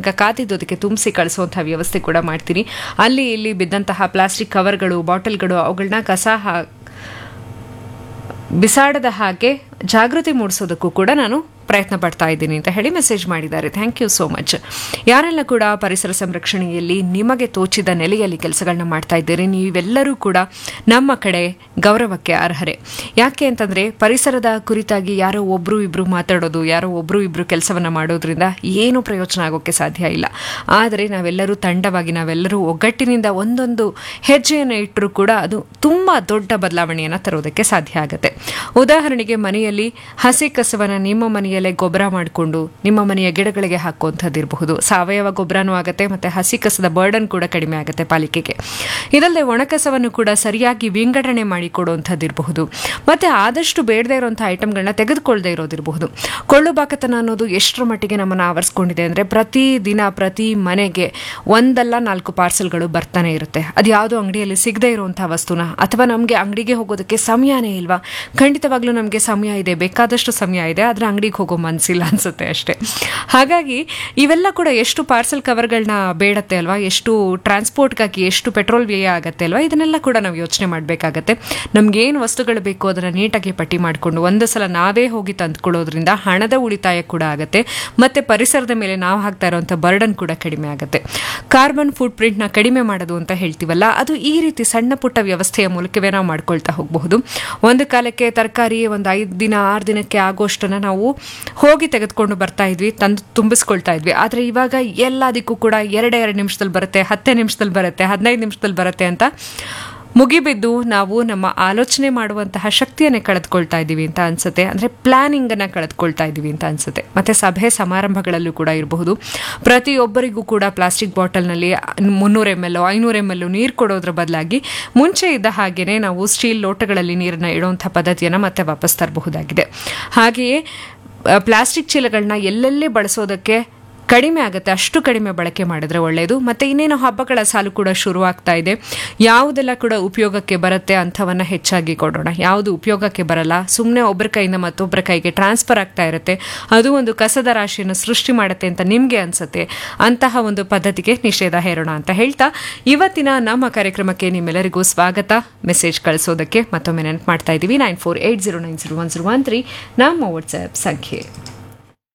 ತನಕ ಕಾದಿದ್ದು ಅದಕ್ಕೆ ತುಂಬಿಸಿ ಕಳಿಸುವಂತಹ ವ್ಯವಸ್ಥೆ ಕೂಡ ಮಾಡ್ತೀನಿ ಅಲ್ಲಿ ಇಲ್ಲಿ ಬಿದ್ದಂತಹ ಪ್ಲಾಸ್ಟಿಕ್ ಕವರ್ಗಳು ಬಾಟಲ್ಗಳು ಅವುಗಳನ್ನ ಕಸ ಹಾ ಬಿಸಾಡದ ಹಾಗೆ ಜಾಗೃತಿ ಮೂಡಿಸೋದಕ್ಕೂ ಕೂಡ ನಾನು ಪ್ರಯತ್ನ ಪಡ್ತಾ ಇದ್ದೀನಿ ಅಂತ ಹೇಳಿ ಮೆಸೇಜ್ ಮಾಡಿದ್ದಾರೆ ಥ್ಯಾಂಕ್ ಯು ಸೋ ಮಚ್ ಯಾರೆಲ್ಲ ಕೂಡ ಪರಿಸರ ಸಂರಕ್ಷಣೆಯಲ್ಲಿ ನಿಮಗೆ ತೋಚಿದ ನೆಲೆಯಲ್ಲಿ ಕೆಲಸಗಳನ್ನ ಮಾಡ್ತಾ ಇದ್ದೀರಿ ನೀವೆಲ್ಲರೂ ಕೂಡ ನಮ್ಮ ಕಡೆ ಗೌರವಕ್ಕೆ ಅರ್ಹರೇ ಯಾಕೆ ಅಂತಂದರೆ ಪರಿಸರದ ಕುರಿತಾಗಿ ಯಾರೋ ಒಬ್ಬರು ಇಬ್ಬರು ಮಾತಾಡೋದು ಯಾರೋ ಒಬ್ಬರು ಇಬ್ಬರು ಕೆಲಸವನ್ನು ಮಾಡೋದ್ರಿಂದ ಏನು ಪ್ರಯೋಜನ ಆಗೋಕ್ಕೆ ಸಾಧ್ಯ ಇಲ್ಲ ಆದರೆ ನಾವೆಲ್ಲರೂ ತಂಡವಾಗಿ ನಾವೆಲ್ಲರೂ ಒಗ್ಗಟ್ಟಿನಿಂದ ಒಂದೊಂದು ಹೆಜ್ಜೆಯನ್ನು ಇಟ್ಟರೂ ಕೂಡ ಅದು ತುಂಬ ದೊಡ್ಡ ಬದಲಾವಣೆಯನ್ನು ತರೋದಕ್ಕೆ ಸಾಧ್ಯ ಆಗುತ್ತೆ ಉದಾಹರಣೆಗೆ ಮನೆಯಲ್ಲಿ ಹಸಿ ಕಸವನ್ನು ನಿಮ್ಮ ಮನೆಯಲ್ಲೇ ಗೊಬ್ಬರ ಮಾಡಿಕೊಂಡು ನಿಮ್ಮ ಮನೆಯ ಗಿಡಗಳಿಗೆ ಹಾಕುವಂಥದ್ದಿರಬಹುದು ಸಾವಯವ ಗೊಬ್ಬರನೂ ಆಗುತ್ತೆ ಮತ್ತು ಹಸಿ ಕಸದ ಬರ್ಡನ್ ಕೂಡ ಕಡಿಮೆ ಆಗುತ್ತೆ ಪಾಲಿಕೆಗೆ ಇದಲ್ಲದೆ ಒಣಕಸವನ್ನು ಕೂಡ ಸರಿಯಾಗಿ ವಿಂಗಡಣೆ ಮಾಡಿ ಕೊಡುವಂಥದ್ದಿರಬಹುದು ಮತ್ತು ಆದಷ್ಟು ಬೇಡದೇ ಇರುವಂಥ ಐಟಮ್ಗಳನ್ನ ತೆಗೆದುಕೊಳ್ಳದೆ ಇರೋದಿರಬಹುದು ಕೊಳ್ಳು ಬಾಕತನ ಅನ್ನೋದು ಎಷ್ಟರ ಮಟ್ಟಿಗೆ ನಮ್ಮನ್ನು ಆವರಿಸ್ಕೊಂಡಿದೆ ಅಂದರೆ ಪ್ರತಿ ದಿನ ಪ್ರತಿ ಮನೆಗೆ ಒಂದಲ್ಲ ನಾಲ್ಕು ಪಾರ್ಸೆಲ್ಗಳು ಬರ್ತಾನೆ ಇರುತ್ತೆ ಅದು ಯಾವುದೋ ಅಂಗಡಿಯಲ್ಲಿ ಸಿಗದೇ ಇರುವಂಥ ವಸ್ತುನ ಅಥವಾ ನಮಗೆ ಅಂಗಡಿಗೆ ಹೋಗೋದಕ್ಕೆ ಸಮಯನೇ ಇಲ್ವಾ ಖಂಡಿತವಾಗ್ಲೂ ನಮಗೆ ಸಮಯ ಇದೆ ಬೇಕಾದಷ್ಟು ಸಮಯ ಇದೆ ಆದರೆ ಅಂಗಡಿಗೆ ಹೋಗೋ ಮನಸ್ಸಿಲ್ಲ ಅನ್ಸುತ್ತೆ ಅಷ್ಟೇ ಹಾಗಾಗಿ ಇವೆಲ್ಲ ಕೂಡ ಎಷ್ಟು ಪಾರ್ಸೆಲ್ ಕವರ್ಗಳನ್ನ ಬೇಡತ್ತೆ ಅಲ್ವಾ ಎಷ್ಟು ಟ್ರಾನ್ಸ್ಪೋರ್ಟ್ಗಾಗಿ ಎಷ್ಟು ಪೆಟ್ರೋಲ್ ವ್ಯಯ ಆಗತ್ತೆ ಅಲ್ವಾ ಇದನ್ನೆಲ್ಲ ಕೂಡ ನಾವು ಯೋಚನೆ ಮಾಡಬೇಕಾಗತ್ತೆ ನಮ್ಗೇನು ವಸ್ತುಗಳು ಬೇಕು ಅದನ್ನು ನೀಟಾಗಿ ಪಟ್ಟಿ ಮಾಡಿಕೊಂಡು ಒಂದು ಸಲ ನಾವೇ ಹೋಗಿ ತಂದ್ಕೊಳ್ಳೋದ್ರಿಂದ ಹಣದ ಉಳಿತಾಯ ಕೂಡ ಆಗುತ್ತೆ ಮತ್ತು ಪರಿಸರದ ಮೇಲೆ ನಾವು ಹಾಕ್ತಾ ಇರುವಂಥ ಬರ್ಡನ್ ಕೂಡ ಕಡಿಮೆ ಆಗುತ್ತೆ ಕಾರ್ಬನ್ ಫುಟ್ ಪ್ರಿಂಟ್ನ ಕಡಿಮೆ ಮಾಡೋದು ಅಂತ ಹೇಳ್ತೀವಲ್ಲ ಅದು ಈ ರೀತಿ ಸಣ್ಣ ಪುಟ್ಟ ವ್ಯವಸ್ಥೆಯ ಮೂಲಕವೇ ನಾವು ಮಾಡ್ಕೊಳ್ತಾ ಹೋಗಬಹುದು ಒಂದು ಕಾಲಕ್ಕೆ ತರಕಾರಿ ಒಂದು ಐದು ದಿನ ಆರು ದಿನಕ್ಕೆ ಆಗೋಷ್ಟನ್ನು ನಾವು ಹೋಗಿ ತೆಗೆದುಕೊಂಡು ಬರ್ತಾ ಇದ್ವಿ ತಂದು ತುಂಬಿಸ್ಕೊಳ್ತಾ ಇದ್ವಿ ಆದರೆ ಇವಾಗ ಎಲ್ಲದಕ್ಕೂ ಕೂಡ ಎರಡೇ ಎರಡು ನಿಮಿಷದಲ್ಲಿ ಬರುತ್ತೆ ಹತ್ತೇ ನಿಮಿಷದಲ್ಲಿ ಬರುತ್ತೆ ಹದಿನೈದು ನಿಮಿಷದಲ್ಲಿ ಬರುತ್ತೆ ಅಂತ ಮುಗಿಬಿದ್ದು ನಾವು ನಮ್ಮ ಆಲೋಚನೆ ಮಾಡುವಂತಹ ಶಕ್ತಿಯನ್ನೇ ಕಳೆದುಕೊಳ್ತಾ ಇದ್ದೀವಿ ಅಂತ ಅನ್ಸುತ್ತೆ ಅಂದರೆ ಪ್ಲಾನಿಂಗನ್ನು ಕಳೆದುಕೊಳ್ತಾ ಇದ್ದೀವಿ ಅಂತ ಅನ್ಸುತ್ತೆ ಮತ್ತು ಸಭೆ ಸಮಾರಂಭಗಳಲ್ಲೂ ಕೂಡ ಇರಬಹುದು ಪ್ರತಿಯೊಬ್ಬರಿಗೂ ಕೂಡ ಪ್ಲಾಸ್ಟಿಕ್ ಬಾಟಲ್ನಲ್ಲಿ ಮುನ್ನೂರು ಎಮ್ ಎಲ್ ಐನೂರು ಎಮ್ ಎಲ್ ನೀರು ಕೊಡೋದ್ರ ಬದಲಾಗಿ ಮುಂಚೆ ಇದ್ದ ಹಾಗೆಯೇ ನಾವು ಸ್ಟೀಲ್ ಲೋಟಗಳಲ್ಲಿ ನೀರನ್ನು ಇಡುವಂಥ ಪದ್ಧತಿಯನ್ನು ಮತ್ತೆ ವಾಪಸ್ ತರಬಹುದಾಗಿದೆ ಹಾಗೆಯೇ ಪ್ಲಾಸ್ಟಿಕ್ ಚೀಲಗಳನ್ನ ಎಲ್ಲೆಲ್ಲಿ ಬಳಸೋದಕ್ಕೆ ಕಡಿಮೆ ಆಗುತ್ತೆ ಅಷ್ಟು ಕಡಿಮೆ ಬಳಕೆ ಮಾಡಿದ್ರೆ ಒಳ್ಳೆಯದು ಮತ್ತು ಇನ್ನೇನು ಹಬ್ಬಗಳ ಸಾಲು ಕೂಡ ಶುರುವಾಗ್ತಾ ಇದೆ ಯಾವುದೆಲ್ಲ ಕೂಡ ಉಪಯೋಗಕ್ಕೆ ಬರುತ್ತೆ ಅಂಥವನ್ನ ಹೆಚ್ಚಾಗಿ ಕೊಡೋಣ ಯಾವುದು ಉಪಯೋಗಕ್ಕೆ ಬರಲ್ಲ ಸುಮ್ಮನೆ ಒಬ್ಬರ ಕೈಯಿಂದ ಮತ್ತೊಬ್ಬರ ಕೈಗೆ ಟ್ರಾನ್ಸ್ಫರ್ ಆಗ್ತಾ ಇರುತ್ತೆ ಅದು ಒಂದು ಕಸದ ರಾಶಿಯನ್ನು ಸೃಷ್ಟಿ ಮಾಡುತ್ತೆ ಅಂತ ನಿಮಗೆ ಅನ್ಸುತ್ತೆ ಅಂತಹ ಒಂದು ಪದ್ಧತಿಗೆ ನಿಷೇಧ ಹೇರೋಣ ಅಂತ ಹೇಳ್ತಾ ಇವತ್ತಿನ ನಮ್ಮ ಕಾರ್ಯಕ್ರಮಕ್ಕೆ ನಿಮ್ಮೆಲ್ಲರಿಗೂ ಸ್ವಾಗತ ಮೆಸೇಜ್ ಕಳಿಸೋದಕ್ಕೆ ಮತ್ತೊಮ್ಮೆ ನೆನಪು ಮಾಡ್ತಾ ಇದ್ದೀವಿ nine four eight zero nine zero one zero one three ನಮ್ಮ ವಾಟ್ಸ್ಆ್ಯಪ್ ಸಂಖ್ಯೆ